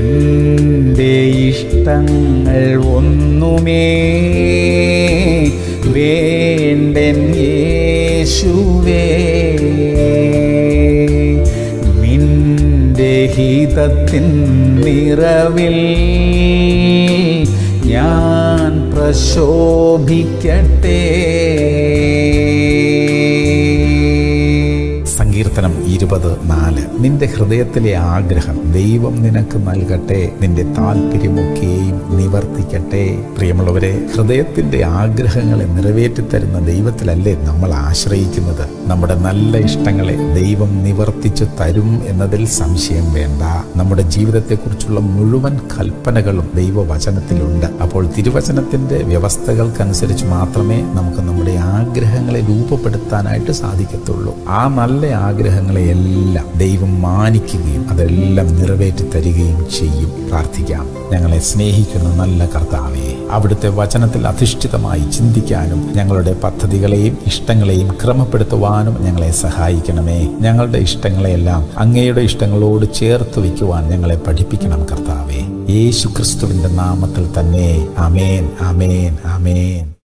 എൻ്റെ ഇഷ്ടങ്ങൾ ഒന്നുമേ വേണ്ടൻ യേശുവേ നിന്റെ ഹിതത്തിൻ നിറവിൽ ഞാൻ പ്രശോഭിക്കട്ടെ സങ്കീർത്തനം ഇരുപത് നാല് നിന്റെ ഹൃദയത്തിലെ ആഗ്രഹം ദൈവം നിനക്ക് നൽകട്ടെ നിന്റെ താല്പര്യമൊക്കെയും നിവർത്തിക്കട്ടെ പ്രിയമുള്ളവരെ ഹൃദയത്തിന്റെ ആഗ്രഹങ്ങളെ നിറവേറ്റിത്തരുന്ന ദൈവത്തിലല്ലേ നമ്മൾ ആശ്രയിക്കുന്നത് നമ്മുടെ നല്ല ഇഷ്ടങ്ങളെ ദൈവം നിവർത്തിച്ചു തരും എന്നതിൽ സംശയം വേണ്ട നമ്മുടെ ജീവിതത്തെക്കുറിച്ചുള്ള മുഴുവൻ കൽപ്പനകളും ദൈവവചനത്തിലുണ്ട് അപ്പോൾ തിരുവചനത്തിന്റെ വ്യവസ്ഥകൾക്കനുസരിച്ച് മാത്രമേ നമുക്ക് നമ്മുടെ ആഗ്രഹങ്ങളെ രൂപപ്പെടുത്താനായിട്ട് സാധിക്കത്തുള്ളൂ ആ നല്ല ആഗ്രഹങ്ങളെയെല്ലാം ദൈവം മാനിക്കുകയും അതെല്ലാം നിറവേറ്റി തരികയും ചെയ്യും പ്രാർത്ഥിക്കാം ഞങ്ങളെ സ്നേഹിക്കുന്ന നല്ല കർത്താവേ അവിടുത്തെ വചനത്തിൽ അധിഷ്ഠിതമായി ചിന്തിക്കാനും ഞങ്ങളുടെ പദ്ധതികളെയും ഇഷ്ടങ്ങളെയും ക്രമപ്പെടുത്തുവാനും ഞങ്ങളെ സഹായിക്കണമേ ഞങ്ങളുടെ ഇഷ്ടങ്ങളെയെല്ലാം അങ്ങയുടെ ഇഷ്ടങ്ങളോട് ചേർത്ത് വയ്ക്കുവാൻ ഞങ്ങളെ പഠിപ്പിക്കണം കർത്താവേ യേശു ക്രിസ്തുവിന്റെ നാമത്തിൽ തന്നെ അമേൻ അമേൻ അമേൻ